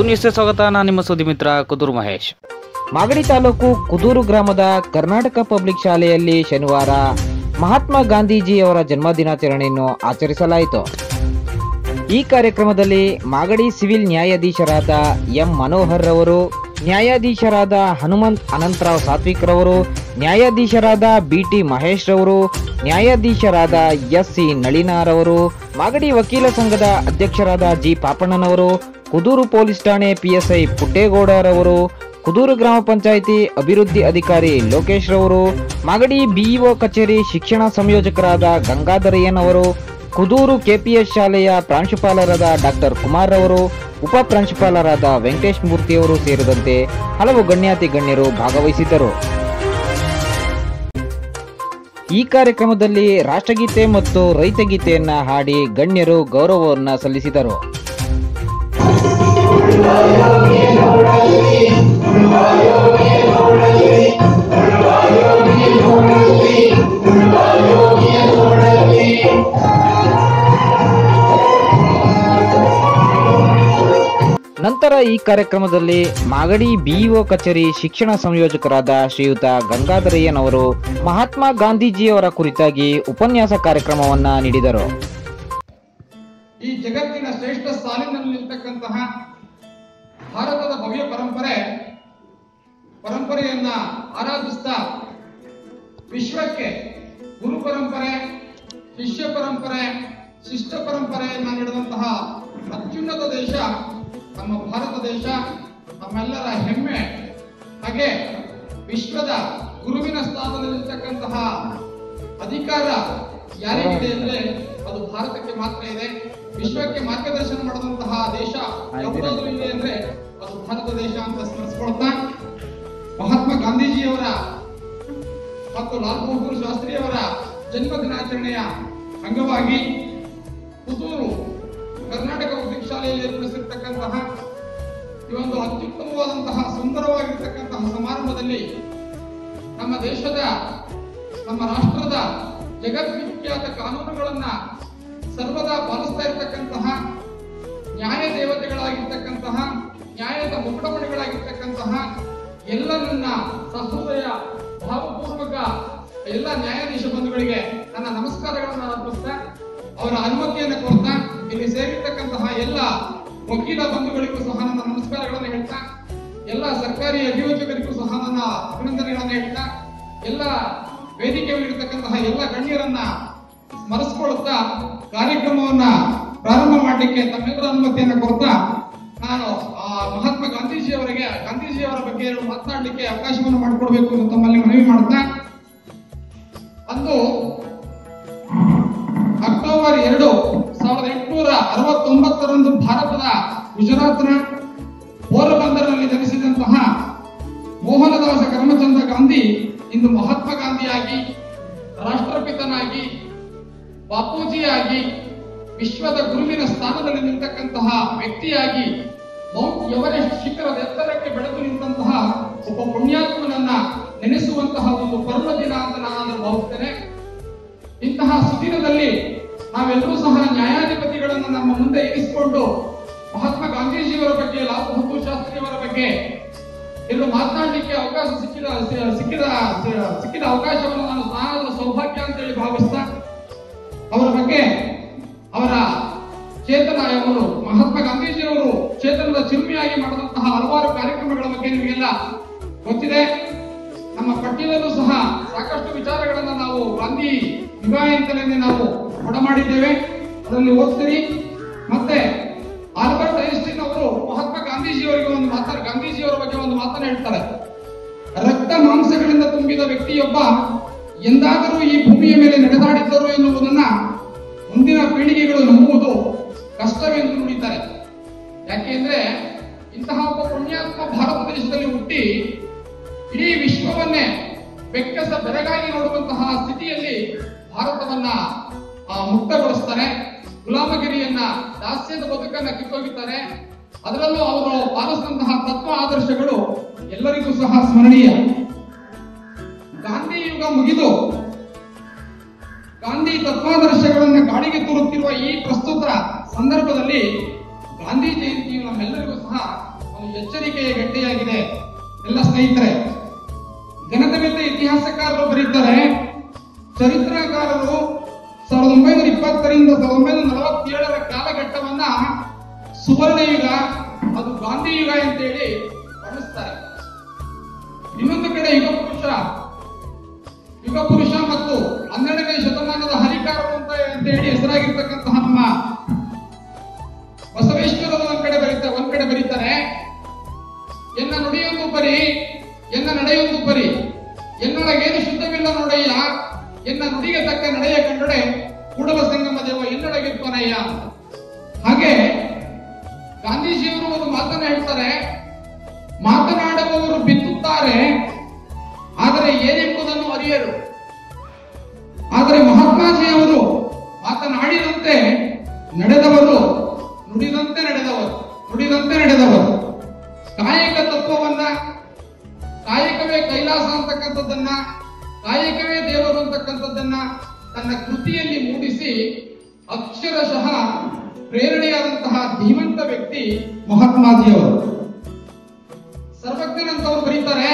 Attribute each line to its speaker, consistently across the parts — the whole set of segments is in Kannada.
Speaker 1: ಇದು ನ್ಯೂಸ್ಗೆ ಸ್ವಾಗತ ನಾನು ನಿಮ್ಮ ಸುದ್ದಿ ಮಿತ್ರ ಕುದೂರು ಮಹೇಶ್
Speaker 2: ಮಾಗಡಿ ತಾಲೂಕು ಕುದೂರು ಗ್ರಾಮದ ಕರ್ನಾಟಕ ಪಬ್ಲಿಕ್ ಶಾಲೆಯಲ್ಲಿ ಶನಿವಾರ ಮಹಾತ್ಮ ಗಾಂಧೀಜಿಯವರ ಜನ್ಮದಿನಾಚರಣೆಯನ್ನು ಆಚರಿಸಲಾಯಿತು ಈ ಕಾರ್ಯಕ್ರಮದಲ್ಲಿ ಮಾಗಡಿ ಸಿವಿಲ್ ನ್ಯಾಯಾಧೀಶರಾದ ಎಂ ಮನೋಹರ್ ರವರು ನ್ಯಾಯಾಧೀಶರಾದ ಹನುಮಂತ್ ಅನಂತರಾವ್ ಸಾತ್ವಿಕ್ ರವರು ನ್ಯಾಯಾಧೀಶರಾದ ಬಿಟಿ ಮಹೇಶ್ ರವರು ನ್ಯಾಯಾಧೀಶರಾದ ಎಸ್ ಸಿ ನಳಿನಾರವರು ಮಾಗಡಿ ವಕೀಲ ಸಂಘದ ಅಧ್ಯಕ್ಷರಾದ ಜಿ ಪಾಪಣ್ಣನವರು ಕುದೂರು ಪೊಲೀಸ್ ಠಾಣೆ ಪಿಎಸ್ಐ ಪುಟ್ಟೇಗೌಡರವರು ಕುದೂರು ಗ್ರಾಮ ಪಂಚಾಯಿತಿ ಅಭಿವೃದ್ಧಿ ಅಧಿಕಾರಿ ಲೋಕೇಶ್ ರವರು ಮಾಗಡಿ ಬಿಇಒ ಕಚೇರಿ ಶಿಕ್ಷಣ ಸಂಯೋಜಕರಾದ ಗಂಗಾಧರಯ್ಯನ್ ಅವರು ಕುದೂರು ಕೆಪಿಎಸ್ ಶಾಲೆಯ ಪ್ರಾಂಶುಪಾಲರಾದ ಡಾಕ್ಟರ್ ಕುಮಾರ್ ಅವರು ಉಪ ಪ್ರಾಂಶುಪಾಲರಾದ ವೆಂಕಟೇಶ್ ಮೂರ್ತಿಯವರು ಸೇರಿದಂತೆ ಹಲವು ಗಣ್ಯಾತಿ ಗಣ್ಯರು ಭಾಗವಹಿಸಿದ್ದರು ಈ ಕಾರ್ಯಕ್ರಮದಲ್ಲಿ ರಾಷ್ಟ್ರಗೀತೆ ಮತ್ತು ರೈತಗೀತೆಯನ್ನ ಹಾಡಿ ಗಣ್ಯರು ಗೌರವವನ್ನ ಸಲ್ಲಿಸಿದರು ನಂತರ ಈ ಕಾರ್ಯಕ್ರಮದಲ್ಲಿ ಮಾಗಡಿ ಬಿಇಒ ಕಚೇರಿ ಶಿಕ್ಷಣ ಸಂಯೋಜಕರಾದ ಶ್ರೀಯುತ ಗಂಗಾಧರಯ್ಯನ್ ಅವರು ಮಹಾತ್ಮ ಗಾಂಧೀಜಿಯವರ ಕುರಿತಾಗಿ ಉಪನ್ಯಾಸ ಕಾರ್ಯಕ್ರಮವನ್ನ ನೀಡಿದರು
Speaker 3: ಈ ಜಗತ್ತಿನ ಶ್ರೇಷ್ಠ ಸಾಲಿನಲ್ಲಿ ನಿಲ್ತಕ್ಕಂತಹ ಭಾರತದ ಭವ್ಯ ಪರಂಪರೆ ಪರಂಪರೆಯನ್ನ ಆರಾಧಿಸ್ತಾ ವಿಶ್ವಕ್ಕೆ ಗುರು ಪರಂಪರೆ ಶಿಷ್ಯ ಪರಂಪರೆ ಶಿಷ್ಟ ಪರಂಪರೆಯನ್ನ ನೀಡಿದಂತಹ ಅತ್ಯುನ್ನತ ದೇಶ ನಮ್ಮ ಭಾರತ ದೇಶ ನಮ್ಮೆಲ್ಲರ ಹೆಮ್ಮೆ ಹಾಗೆ ವಿಶ್ವದ ಗುರುವಿನ ಸ್ಥಾನದಲ್ಲಿರ್ತಕ್ಕಂತಹ ಅಧಿಕಾರ ಯಾರಿಗಿದೆ ಅಂದ್ರೆ ಅದು ಭಾರತಕ್ಕೆ ಮಾತ್ರ ಇದೆ ವಿಶ್ವಕ್ಕೆ ಮಾರ್ಗದರ್ಶನ ಮಾಡಿದಂತಹ ದೇಶ ಯಾವುದಾದ್ರೂ ಇದೆ ಅಂದ್ರೆ ಅದು ಭಾರತ ದೇಶ ಅಂತ ಸ್ಮರಿಸ್ಕೊಳ್ತಾ ಮಹಾತ್ಮ ಗಾಂಧೀಜಿಯವರ ಮತ್ತು ಲಾಲ್ ಬಹದ್ದೂರ್ ಶಾಸ್ತ್ರಿಯವರ ಜನ್ಮ ದಿನಾಚರಣೆಯ ಅಂಗವಾಗಿ ಪುತ್ತೂರು ಕರ್ನಾಟಕ ಪಬ್ಲಿಕ್ ಶಾಲೆಯಲ್ಲಿ ಏರ್ಪಡಿಸಿರ್ತಕ್ಕಂತಹ ಈ ಒಂದು ಅತ್ಯುತ್ತಮವಾದಂತಹ ಸುಂದರವಾಗಿರ್ತಕ್ಕಂತಹ ಸಮಾರಂಭದಲ್ಲಿ ನಮ್ಮ ದೇಶದ ನಮ್ಮ ರಾಷ್ಟ್ರದ ಜಗದ್ವಿಖ್ಯಾತ ಕಾನೂನುಗಳನ್ನ ಸರ್ವದಾ ಪಾಲಿಸ್ತಾ ಇರತಕ್ಕಂತಹ ನ್ಯಾಯ ದೇವತೆಗಳಾಗಿರ್ತಕ್ಕಂತಹ ನ್ಯಾಯದ ಮುಖಡಮಣಿಗಳಾಗಿರ್ತಕ್ಕಂತಹ ಎಲ್ಲ ನನ್ನ ಸಹೃದಯ ಭಾವಪೂರ್ವಕ ಎಲ್ಲ ನ್ಯಾಯಾಧೀಶ ಬಂಧುಗಳಿಗೆ ನನ್ನ ನಮಸ್ಕಾರಗಳನ್ನು ಅರ್ಪಿಸ್ತಾ ಅವರ ಅನುಮತಿಯನ್ನು ಕೋರ್ತಾ ಇಲ್ಲಿ ಸೇರಿರ್ತಕ್ಕಂತಹ ಎಲ್ಲ ವಕೀಲ ಬಂಧುಗಳಿಗೂ ಸಹ ನನ್ನ ನಮಸ್ಕಾರಗಳನ್ನು ಹೇಳ್ತಾ ಎಲ್ಲ ಸರ್ಕಾರಿ ಅಭಿಯೋಜಕರಿಗೂ ಸಹ ನನ್ನ ಅಭಿನಂದನೆಗಳನ್ನು ಹೇಳ್ತಾ ಎಲ್ಲ ವೇದಿಕೆಯಲ್ಲಿರ್ತಕ್ಕಂತಹ ಎಲ್ಲ ಗಣ್ಯರನ್ನ ಸ್ಮರಿಸ್ಕೊಳ್ಳುತ್ತಾ ಕಾರ್ಯಕ್ರಮವನ್ನ ಪ್ರಾರಂಭ ಮಾಡಲಿಕ್ಕೆ ತಮ್ಮೆಲ್ಲರ ಅನುಮತಿಯನ್ನು ಕೊಡ್ತಾ ನಾನು ಆ ಮಹಾತ್ಮ ಗಾಂಧೀಜಿಯವರಿಗೆ ಗಾಂಧೀಜಿಯವರ ಬಗ್ಗೆ ಎರಡು ಮಾತನಾಡಲಿಕ್ಕೆ ಅವಕಾಶವನ್ನು ಮಾಡಿಕೊಡ್ಬೇಕು ಅಂತ ತಮ್ಮಲ್ಲಿ ಮನವಿ ಮಾಡ್ತಾ ಅಂದು ಅಕ್ಟೋಬರ್ ಎರಡು ಸಾವಿರದ ಎಂಟುನೂರ ಅರವತ್ತೊಂಬತ್ತರಂದು ಭಾರತದ ಗುಜರಾತ್ನ ಪೋರಬಂದರ್ನಲ್ಲಿ ಜನಿಸಿದಂತಹ ಮೋಹನದಾಸ ಕರಮಚಂದ್ರ ಗಾಂಧಿ ಇಂದು ಮಹಾತ್ಮ ಗಾಂಧಿಯಾಗಿ ರಾಷ್ಟ್ರಪಿತನಾಗಿ ಬಾಪೂಜಿಯಾಗಿ ವಿಶ್ವದ ಗುರುವಿನ ಸ್ಥಾನದಲ್ಲಿ ನಿಂತಕ್ಕಂತಹ ವ್ಯಕ್ತಿಯಾಗಿ ಮೌಂಟ್ ಎವರೆಸ್ಟ್ ಶಿಖರದ ಎತ್ತರಕ್ಕೆ ಬೆಳೆದು ನಿಂತಹ ಒಬ್ಬ ಪುಣ್ಯಾತ್ಮನನ್ನ ನೆನೆಸುವಂತಹ ಒಂದು ಪರ್ವ ದಿನ ಅಂತ ನಾನು ಭಾವಿಸ್ತೇನೆ ಇಂತಹ ಸುದಿನದಲ್ಲಿ ನಾವೆಲ್ಲರೂ ಸಹ ನ್ಯಾಯಾಧಿಪತಿಗಳನ್ನು ನಮ್ಮ ಮುಂದೆ ಇರಿಸಿಕೊಂಡು ಮಹಾತ್ಮ ಗಾಂಧೀಜಿಯವರ ಬಗ್ಗೆ ಲಾಲ್ ಬಹದ್ದೂರ್ ಶಾಸ್ತ್ರಿಯವರ ಬಗ್ಗೆ ಎಲ್ಲೂ ಮಾತನಾಡಲಿಕ್ಕೆ ಅವಕಾಶ ಸಿಕ್ಕಿದ ಸಿಕ್ಕಿದ ಸಿಕ್ಕಿದ ಅವಕಾಶವನ್ನು ನಾನು ನಾನಾದ್ರೂ ಸೌಭಾಗ್ಯ ಅಂತ ಹೇಳಿ ಭಾವಿಸ್ತಾ ಅವರ ಬಗ್ಗೆ ಅವರ ಚೇತನ ಅವರು ಮಹಾತ್ಮ ಗಾಂಧೀಜಿಯವರು ಚೇತನದ ಚಿರುಮಿಯಾಗಿ ಮಾಡಿದಂತಹ ಹಲವಾರು ಕಾರ್ಯಕ್ರಮಗಳ ಬಗ್ಗೆ ನಿಮಗೆಲ್ಲ ಗೊತ್ತಿದೆ ನಮ್ಮ ಪಠ್ಯದಲ್ಲೂ ಸಹ ಸಾಕಷ್ಟು ವಿಚಾರಗಳನ್ನ ನಾವು ಗಾಂಧಿ ಯುಗ ಅಂತಲೇ ನಾವು ಮಾಡಿದ್ದೇವೆ ಅದರಲ್ಲಿ ಓದ್ತೀರಿ ಮತ್ತೆ ಆಲ್ಬರ್ಟ್ ಐನ್ಸ್ಟೀನ್ ಅವರು ಮಹಾತ್ಮ ಗಾಂಧೀಜಿಯವರಿಗೆ ಒಂದು ಮಾತಾಡ ಗಾಂಧೀಜಿಯವರ ಬಗ್ಗೆ ಒಂದು ಮಾತನ್ನ ಹೇಳ್ತಾರೆ ರಕ್ತ ಮಾಂಸಗಳಿಂದ ತುಂಬಿದ ವ್ಯಕ್ತಿಯೊಬ್ಬ ಎಂದಾದರೂ ಈ ಭೂಮಿಯ ಮೇಲೆ ನಡೆದಾಡಿದ್ದರು ಎನ್ನುವುದನ್ನ ಮುಂದಿನ ಪೀಳಿಗೆಗಳು ನಂಬುವುದು ಕಷ್ಟವೆಂದು ನುಡಿತಾರೆ ಯಾಕೆಂದ್ರೆ ಇಂತಹ ಒಬ್ಬ ಪುಣ್ಯಾತ್ಮ ಭಾರತ ದೇಶದಲ್ಲಿ ಹುಟ್ಟಿ ಇಡೀ ವಿಶ್ವವನ್ನೇ ಬೆಕ್ಕಸ ಬೆರಗಾಗಿ ನೋಡುವಂತಹ ಸ್ಥಿತಿಯಲ್ಲಿ ಭಾರತವನ್ನ ಆ, ಮುಕ್ತಗೊಳಿಸ್ತಾರೆ ಗುಲಾಮಗಿರಿಯನ್ನ ದಾಸ್ಯದ ಬದುಕನ್ನ ಕಿತ್ತೊಗಿತಾರೆ ಅದರಲ್ಲೂ ಅವರು ಪಾಲಿಸಿದಂತಹ ತತ್ವ ಆದರ್ಶಗಳು ಎಲ್ಲರಿಗೂ ಸಹ ಸ್ಮರಣೀಯ ಗಾಂಧಿ ಯುಗ ಮುಗಿದು ಗಾಂಧಿ ತತ್ವಾದರ್ಶಗಳನ್ನು ಗಾಳಿಗೆ ತೂರುತ್ತಿರುವ ಈ ಪ್ರಸ್ತುತ ಸಂದರ್ಭದಲ್ಲಿ ಗಾಂಧಿ ಜಯಂತಿಯು ನಮ್ಮೆಲ್ಲರಿಗೂ ಸಹ ಎಚ್ಚರಿಕೆಯ ಗಟ್ಟಿಯಾಗಿದೆ ಎಲ್ಲ ಸ್ನೇಹಿತರೆ ಗಣತಂತ್ರ ಇತಿಹಾಸಕಾರರು ಬರೀತಾರೆ ಚರಿತ್ರಕಾರರು ಸಾವಿರದ ಒಂಬೈನೂರ ಇಪ್ಪತ್ತರಿಂದ ಸಾವಿರದ ಒಂಬೈನೂರ ನಲವತ್ತೇಳರ ಕಾಲಘಟ್ಟವನ್ನ ಸುವರ್ಣಯುಗ ಅದು ಗಾಂಧಿ ಯುಗ ಅಂತೇಳಿ ವರ್ಣಿಸ್ತಾರೆ ಇನ್ನೊಂದು ಕಡೆ ಯುಗ ಪುರುಷ ಯುಗ ಪುರುಷ ಮತ್ತು ಹನ್ನೆರಡನೇ ಶತಮಾನದ ಹರಿಕಾರರು ಅಂತ ಅಂತ ಹೇಳಿ ಹೆಸರಾಗಿರ್ತಕ್ಕಂತಹ ನಮ್ಮ ಬಸವೇಶ್ವರರು ಒಂದ್ ಕಡೆ ಬರೀತಾರೆ ಒಂದ್ ಕಡೆ ಬರೀತಾರೆ ಎನ್ನ ನುಡಿಯೊಂದು ಪರಿ ಎನ್ನ ನಡೆಯೊಂದು ಪರಿ ಎನ್ನೊಳಗೇನು ಶುದ್ಧವಿಲ್ಲ ನೋಡಯ್ಯ ಎನ್ನ ನುಡಿಗೆ ತಕ್ಕ ನಡೆಯ ಕಂಡೊಡೆ ಕೂಡಲ ಸಂಗಮ ದೇವ ಎನ್ನೊಳಗಿರ್ತಾನಯ್ಯ ಅಂತ ಹಾಗೆ ಗಾಂಧೀಜಿಯವರು ಒಂದು ಮಾತನ್ನ ಹೇಳ್ತಾರೆ ಮಾತನಾಡುವವರು ಬಿತ್ತುತ್ತಾರೆ ಆದರೆ ಏನೆಂಬುದನ್ನು ಅರಿಯರು ಆದರೆ ಮಹಾತ್ಮಾಜಿಯವರು ಮಾತನಾಡಿದಂತೆ ನಡೆದವರು ನುಡಿದಂತೆ ನಡೆದವರು ನುಡಿದಂತೆ ನಡೆದವರು ಕಾಯಕ ತತ್ವವನ್ನ ಕಾಯಕವೇ ಕೈಲಾಸ ಅಂತಕ್ಕಂಥದ್ದನ್ನ ಕಾಯಕವೇ ದೇವರು ಅಂತಕ್ಕಂಥದ್ದನ್ನ ತನ್ನ ಕೃತಿಯಲ್ಲಿ ಮೂಡಿಸಿ ಅಕ್ಷರಶಃ ಪ್ರೇರಣೆಯಾದಂತಹ ಧೀಮಂತ ವ್ಯಕ್ತಿ ಮಹಾತ್ಮಾಜಿಯವರು ಸರ್ವಜ್ಞನಂತವರು ಬರೀತಾರೆ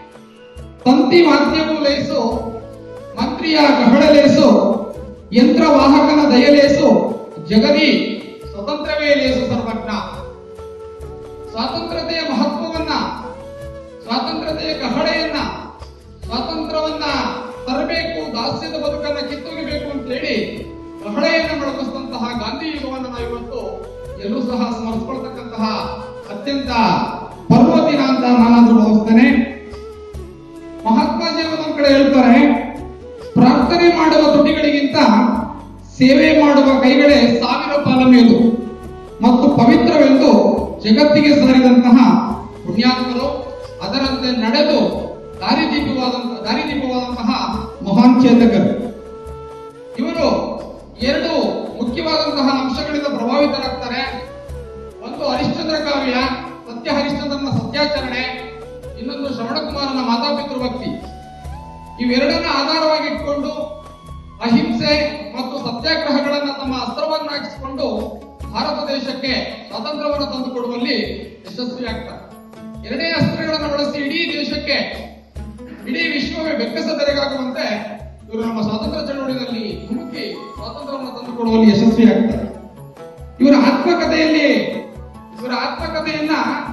Speaker 3: ತಂತಿ ವಾದ್ಯವು ಲೇಸು ಮಂತ್ರಿಯ ಗಹಳಲೇಸು ಯಂತ್ರವಾಹಕನ ದಯಲೇಸು ಜಗದಿ ಸ್ವತಂತ್ರವೇ ಲೇಸು ಸರ್ವಜ್ಞ ಸ್ವಾತಂತ್ರ್ಯತೆಯ ಮಹತ್ವವನ್ನ ಸ್ವಾತಂತ್ರ್ಯತೆಯ ಕಹಳೆಯನ್ನ ಸ್ವಾತಂತ್ರ್ಯವನ್ನ ತರಬೇಕು ದಾಸ್ಯದ ಬದುಕನ್ನ ಕಿತ್ತೊಗಿಬೇಕು ಅಂತ ಹೇಳಿ ಕಹಳೆಯನ್ನ ಮೊಳಗಿಸಿದಂತಹ ಗಾಂಧಿ ಯುಗವನ್ನು ನಾವು ಇವತ್ತು ಎಲ್ಲೂ ಸಹ ಸ್ಮರಿಸ್ಕೊಳ್ತಕ್ಕಂತಹ ಅತ್ಯಂತ ಪರ್ವ ದಿನ ಅಂತ ನಾನಾದ್ರೂ ಭಾವಿಸ್ತೇನೆ ಮಹಾತ್ಮಾಜಿಯವರು ಒಂದ್ ಕಡೆ ಹೇಳ್ತಾರೆ ಪ್ರಾರ್ಥನೆ ಮಾಡುವ ತುಟಿಗಳಿಗಿಂತ ಸೇವೆ ಮಾಡುವ ಕೈಗಳೇ ಸಾವಿರ ಪಾಲ ಮೇಲು ಮತ್ತು ಪವಿತ್ರವೆಂದು ಜಗತ್ತಿಗೆ ಸಾರಿದಂತಹ ಪುಣ್ಯಾತ್ಮರು ಅದರಂತೆ ನಡೆದು ದಾರಿದೀಪವಾದಂತಹ ದಾರಿದೀಪವಾದಂತಹ ಮಹಾನ್ ಚೇತಕರು ಇವರು ಎರಡು ಮುಖ್ಯವಾದಂತಹ ಅಂಶಗಳಿಂದ ಪ್ರಭಾವಿತರಾಗ್ತಾರೆ ಒಂದು ಹರಿಶ್ಚಂದ್ರ ಕಾವ್ಯ ಸತ್ಯ ಹರಿಶ್ಚಂದ್ರನ ಸತ್ಯಾಚರಣೆ ಇನ್ನೊಂದು ಶ್ರವಣಕುಮಾರನ ಮಾತಾಪಿತೃ ಭಕ್ತಿ ಇವೆರಡನ್ನ ಆಧಾರವಾಗಿ ಇಟ್ಕೊಂಡು ಅಹಿಂಸೆ ಮತ್ತು ಸತ್ಯಾಗ್ರಹಗಳನ್ನ ತಮ್ಮ ಅಸ್ತ್ರವನ್ನಾಗಿಸಿಕೊಂಡು ಭಾರತ ದೇಶಕ್ಕೆ ಸ್ವಾತಂತ್ರ್ಯವನ್ನು ತಂದುಕೊಡುವಲ್ಲಿ ಯಶಸ್ವಿಯಾಗ್ತಾರೆ ಎರಡೇ ಅಸ್ತ್ರಗಳನ್ನು ಬಳಸಿ ಇಡೀ ದೇಶಕ್ಕೆ ಇಡೀ ವಿಶ್ವವೇ ಬೆಕ್ಕಸದೆರೆಗಾಗುವಂತೆ ಇವರು ನಮ್ಮ ಸ್ವಾತಂತ್ರ್ಯ ಚಳವಳಿಯಲ್ಲಿ ಧುಮುಕಿ ಸ್ವಾತಂತ್ರ್ಯವನ್ನು ತಂದುಕೊಡುವಲ್ಲಿ ಯಶಸ್ವಿಯಾಗ್ತಾರೆ ಇವರ ಆತ್ಮಕಥೆಯಲ್ಲಿ ಇವರ ಆತ್ಮಕಥೆಯನ್ನ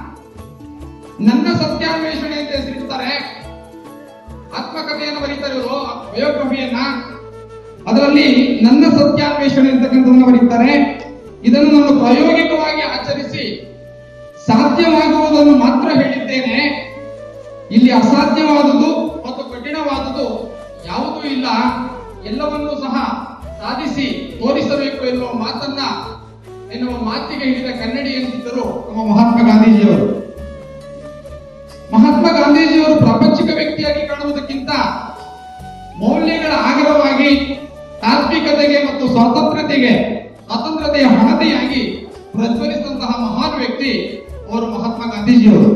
Speaker 3: ನನ್ನ ಸತ್ಯಾನ್ವೇಷಣೆ ಅಂತ ಹೆಸರಿಡ್ತಾರೆ ಆತ್ಮಕಥೆಯನ್ನು ಬರೀತಾರೆ ಇವರು ಬಯೋಗ್ರಫಿಯನ್ನ ಅದರಲ್ಲಿ ನನ್ನ ಸತ್ಯಾನ್ವೇಷಣೆ ಅಂತಕ್ಕಂಥದ್ದನ್ನ ಬರೀತಾರೆ ಇದನ್ನು ನಾನು ಪ್ರಾಯೋಗಿಕವಾಗಿ ಆಚರಿಸಿ ಸಾಧ್ಯವಾಗುವುದನ್ನು ಮಾತ್ರ ಹೇಳಿದ್ದೇನೆ ಇಲ್ಲಿ ಅಸಾಧ್ಯವಾದುದು ಮತ್ತು ಕಠಿಣವಾದುದು ಯಾವುದೂ ಇಲ್ಲ ಎಲ್ಲವನ್ನೂ ಸಹ ಸಾಧಿಸಿ ತೋರಿಸಬೇಕು ಎನ್ನುವ ಮಾತನ್ನ ಎನ್ನುವ ಮಾತಿಗೆ ಹಿಡಿದ ಕನ್ನಡಿ ಎಂದಿದ್ದರು ನಮ್ಮ ಮಹಾತ್ಮ ಗಾಂಧೀಜಿಯವರು ಮಹಾತ್ಮ ಗಾಂಧೀಜಿಯವರು ಪ್ರಾಪಂಚಿಕ ವ್ಯಕ್ತಿಯಾಗಿ ಕಾಣುವುದಕ್ಕಿಂತ ಮೌಲ್ಯಗಳ ಆಗರವಾಗಿ ತಾತ್ವಿಕತೆಗೆ ಮತ್ತು ಸ್ವಾತಂತ್ರ್ಯತೆಗೆ ಸ್ವಾತಂತ್ರ್ಯತೆಯ ಹಣತೆಯಾಗಿ ಪ್ರಜ್ವಲಿಸಿದಂತಹ ಮಹಾನ್ ವ್ಯಕ್ತಿ ಅವರು ಮಹಾತ್ಮ ಗಾಂಧೀಜಿಯವರು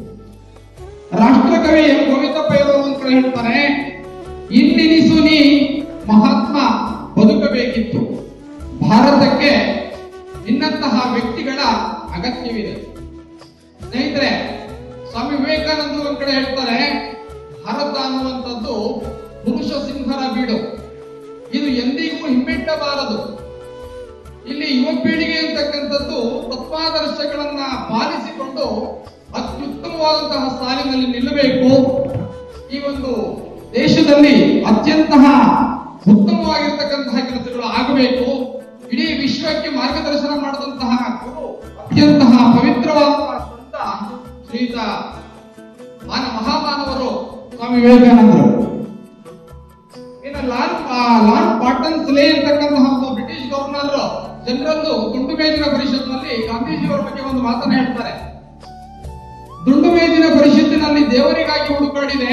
Speaker 3: ರಾಷ್ಟ್ರಕವಿ ಎಂ ಗೋವಿಂದಪ್ಪಯ್ಯವರು ಅಂತ ಹೇಳ್ತಾರೆ ಇಂದಿನಿಸು ನೀ ಮಹಾತ್ಮ ಬದುಕಬೇಕಿತ್ತು ಭಾರತಕ್ಕೆ ನಿನ್ನಂತಹ ವ್ಯಕ್ತಿಗಳ ಅಗತ್ಯವಿದೆ ಸ್ನೇಹಿತರೆ ಸ್ವಾಮಿ ವಿವೇಕಾನಂದ ಒಂದ್ ಕಡೆ ಹೇಳ್ತಾರೆ ಭಾರತ ಅನ್ನುವಂಥದ್ದು ಪುರುಷ ಸಿಂಹರ ಬೀಡು ಇದು ಎಂದಿಗೂ ಹಿಮ್ಮೆಟ್ಟಬಾರದು ಇಲ್ಲಿ ಯುವ ಪೀಳಿಗೆ ಅಂತಕ್ಕಂಥದ್ದು ತತ್ವಾದರ್ಶಗಳನ್ನ ಪಾಲಿಸಿಕೊಂಡು ಅತ್ಯುತ್ತಮವಾದಂತಹ ಸಾಲಿನಲ್ಲಿ ನಿಲ್ಲಬೇಕು ಈ ಒಂದು ದೇಶದಲ್ಲಿ ಅತ್ಯಂತಹ ಉತ್ತಮವಾಗಿರ್ತಕ್ಕಂತಹ ಕೆಲಸಗಳು ಆಗಬೇಕು ಇಡೀ ವಿಶ್ವಕ್ಕೆ ಮಾರ್ಗದರ್ಶನ ಮಾಡಿದಂತಹ ಗುರು ಅತ್ಯಂತಹ ಪವಿತ್ರವಾದಂತಹ ಸಂತ ಶ್ರೀಯುತ ಮಾನ ಮಹಾಮಾನವರು ಸ್ವಾಮಿ ವಿವೇಕಾನಂದರು ಇನ್ನು ಲಾನ್ ಆ, ಲಾನ್ ಪಾಟನ್ ಸ್ಲೇ ಅಂತಕ್ಕಂತಹ ಒಬ್ಬ ಬ್ರಿಟಿಷ್ ಗವರ್ನರ್ ಜನರಲ್ ದುಂಡು ಮೇಜಿನ ಪರಿಷತ್ನಲ್ಲಿ ಗಾಂಧೀಜಿಯವರ ಬಗ್ಗೆ ಒಂದು ಮಾತನ್ನ ಹೇಳ್ತಾರೆ ದುಂಡು ಮೇಜಿನ ಪರಿಷತ್ತಿನಲ್ಲಿ ದೇವರಿಗಾಗಿ ಹುಡುಕಾಡಿದೆ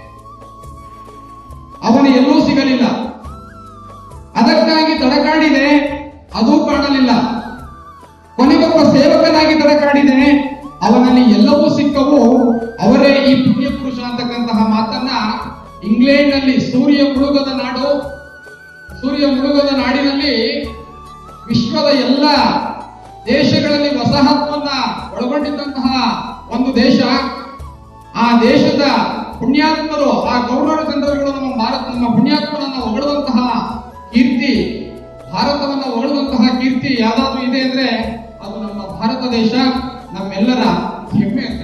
Speaker 3: ಅವನು ಎಲ್ಲೂ ಸಿಗಲಿಲ್ಲ ಅದಕ್ಕಾಗಿ ತಡಕಾಡಿದೆ ಅದೂ ಕಾಣಲಿಲ್ಲ ಕೊನೆಗೊಬ್ಬ ಸೇವಕನಾಗಿ ತಡಕಾಡಿದೆ ಅವನಲ್ಲಿ ಎಲ್ಲವೂ ಸಿಕ್ಕವು ಅವರೇ ಈ ಪುಣ್ಯ ಪುರುಷ ಅಂತಕ್ಕಂತಹ ಮಾತನ್ನ ಇಂಗ್ಲೆಂಡ್ ನಲ್ಲಿ ಸೂರ್ಯ ಮುಳುಗದ ನಾಡು ಸೂರ್ಯ ಮುಳುಗದ ನಾಡಿನಲ್ಲಿ ವಿಶ್ವದ ಎಲ್ಲ ದೇಶಗಳಲ್ಲಿ ವಸಾಹತುವನ್ನ ಒಳಗೊಂಡಿದ್ದಂತಹ ಒಂದು ದೇಶ ಆ ದೇಶದ ಪುಣ್ಯಾತ್ಮರು ಆ ಗೌರವ ಜನರುಗಳು ನಮ್ಮ ಭಾರತ ನಮ್ಮ ಪುಣ್ಯಾತ್ಮರನ್ನ ಹೊಗಳುವಂತಹ ಕೀರ್ತಿ ಭಾರತವನ್ನ ಹೊಗಳುವಂತಹ ಕೀರ್ತಿ ಯಾವ್ದಾದ್ರು ಇದೆ ಅಂದ್ರೆ ಅದು ನಮ್ಮ ಭಾರತ ದೇಶ ನಮ್ಮೆಲ್ಲರ ಹೆಮ್ಮೆ ಅಂತ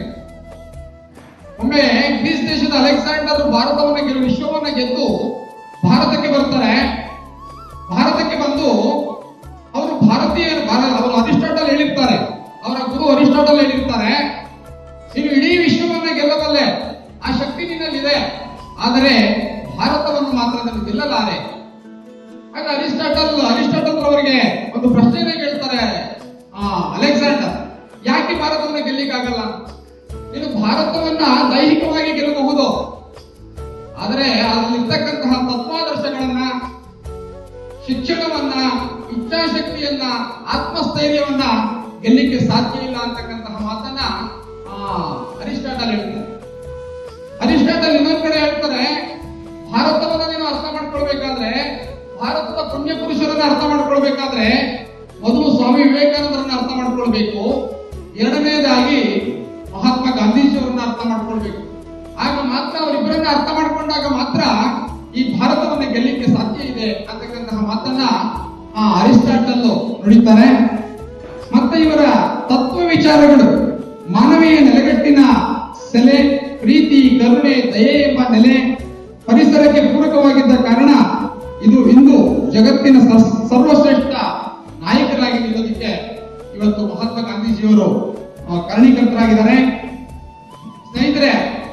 Speaker 3: ಒಮ್ಮೆ ಗ್ರೀಸ್ ದೇಶದ ಅಲೆಕ್ಸಾಂಡರ್ ಭಾರತವನ್ನ ಗೆದ್ದು ವಿಶ್ವವನ್ನ ಗೆದ್ದು ಭಾರತಕ್ಕೆ ಬರ್ತಾರೆ ಭಾರತಕ್ಕೆ ಬಂದು ಅವರು ಭಾರತೀಯ ಭಾರ- ಅವರು ಅರಿಸ್ಟಾಟಲ್ ಹೇಳಿರ್ತಾರೆ ಅವರ ಗುರು ಅರಿಸ್ಟಾಟಲ್ ಹೇಳಿರ್ತಾರೆ ನೀನು ಇಡೀ ವಿಶ್ವವನ್ನ ಗೆಲ್ಲಬಲ್ಲೆ ಆ ಶಕ್ತಿ ನಿನ್ನಲ್ಲಿದೆ ಆದರೆ ಭಾರತವನ್ನು ಮಾತ್ರ ನಾನು ಗೆಲ್ಲಲಾರೆ ಆಗ ಅರಿಸ್ಟಾಟಲ್ ಅರಿಸ್ಟಾಟಲ್ ಅವರಿಗೆ ಒಂದು ಪ್ರಶ್ನೆನೇ ಕೇಳ್ತಾರೆ ಆ ಅಲೆಕ್ಸಾಂಡರ್ ಯಾಕೆ ಭಾರತವನ್ನ ಗೆಲ್ಲಿಕ್ಕಾಗಲ್ಲ ನೀನು ಭಾರತವನ್ನ ದೈಹಿಕವಾಗಿ ಗೆಲ್ಲಬಹುದು ಆದರೆ ಅದರಲ್ಲಿರ್ತಕ್ಕಂತಹ ತತ್ವಾದರ್ಶಗಳನ್ನ ಶಿಕ್ಷಣವನ್ನ ಇಚ್ಛಾಶಕ್ತಿಯನ್ನ ಆತ್ಮಸ್ಥೈರ್ಯವನ್ನ ಗೆಲ್ಲಿಕ್ಕೆ ಸಾಧ್ಯ ಇಲ್ಲ ಅಂತಕ್ಕಂತಹ ಮಾತನ್ನ ಆ, ಅರಿಸ್ಟಾಟಲ್ ಹೇಳ್ತಾರೆ ಅರಿಸ್ಟಾಟಲ್ ಇನ್ನೊಂದ್ ಕಡೆ ಹೇಳ್ತಾರೆ ಭಾರತವನ್ನ ನೀನು ಅರ್ಥ ಮಾಡ್ಕೊಳ್ಬೇಕಾದ್ರೆ ಭಾರತದ ಪುಣ್ಯ ಪುರುಷರನ್ನ ಅರ್ಥ ಮಾಡ್ಕೊಳ್ಬೇಕಾದ್ರೆ ಮೊದಲು ಸ್ವಾಮಿ ವಿವೇಕಾನಂದರನ್ನ ಅರ್ಥ ಮಾಡ್ಕೊಳ್ಬೇಕು ಎರಡನೇದಾಗಿ ಮಹಾತ್ಮ ಗಾಂಧೀಜಿಯವರನ್ನ ಅರ್ಥ ಮಾಡ್ಕೊಳ್ಬೇಕು ಆಗ ಮಾತ್ರ ಅವರಿಬ್ಬರನ್ನ ಅರ್ಥ ಮಾಡ್ಕೊಂಡಾಗ ಮಾತ್ರ ಈ ಭಾರತವನ್ನ ಗೆಲ್ಲಿಕ್ಕೆ ಸಾಧ್ಯ ಇದೆ ಅಂತಕ್ಕಂತಹ ಮಾತನ್ನ ಆ ಅರಿಸ್ಟಾಟಲ್ ನುಡಿತಾರೆ ಮತ್ತೆ ಇವರ ತತ್ವ ವಿಚಾರಗಳು ಮಾನವೀಯ ನೆಲೆಗಟ್ಟಿನ ಸೆಲೆ ಪ್ರೀತಿ ಕರುಣೆ ದಯೆ ಎಂಬ ನೆಲೆ ಪರಿಸರಕ್ಕೆ ಪೂರಕವಾಗಿದ್ದ ಕಾರಣ ಇದು ಇಂದು ಜಗತ್ತಿನ ಸರ್- ಸರ್ವಶ್ರೇಷ್ಠ ನಾಯಕರಾಗಿ ನಿಲ್ಲೋದಕ್ಕೆ ಇವತ್ತು ಮಹಾತ್ಮ ಗಾಂಧೀಜಿಯವರು ಆ, ಕಾರಣೀಕರ್ತರಾಗಿದ್ದಾರೆ ಸ್ನೇಹಿತರೆ